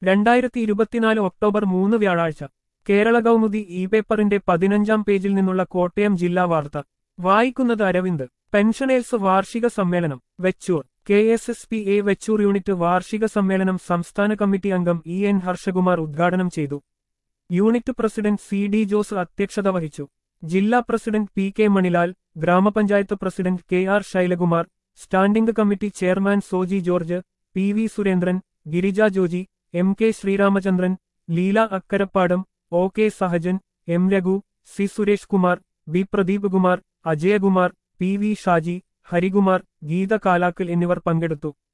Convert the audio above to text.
രണ്ടായിരത്തി ഇരുപത്തിനാല് ഒക്ടോബർ മൂന്ന് വ്യാഴാഴ്ച കേരള കൗമുദി ഇ പേപ്പറിന്റെ പതിനഞ്ചാം പേജിൽ നിന്നുള്ള കോട്ടയം ജില്ലാ വാർത്ത വായിക്കുന്നത് അരവിന്ദ് പെൻഷനേഴ്സ് വാർഷിക സമ്മേളനം Vechoor K S S P A Vechoor unit വാർഷിക സമ്മേളനം സംസ്ഥാന കമ്മിറ്റി അംഗം ഇ എൻ ഹർഷകുമാർ ഉദ്ഘാടനം ചെയ്തു unit president C D Jose അധ്യക്ഷത വഹിച്ചു ജില്ലാ പ്രസിഡന്റ് പി കെ മണിലാൽ ഗ്രാമപഞ്ചായത്ത് president K R Shailakumar standing committee chairman Soji George P V Surendran Girija Joji M K Sreeramachandran Leela Akkarappadam O K Sahajan M Raghu C Suresh Kumar B Pradeep Kumar Ajayakumar P V Shaji Harikumar Geetha Kalakkal എന്നിവർ പങ്കെടുത്തു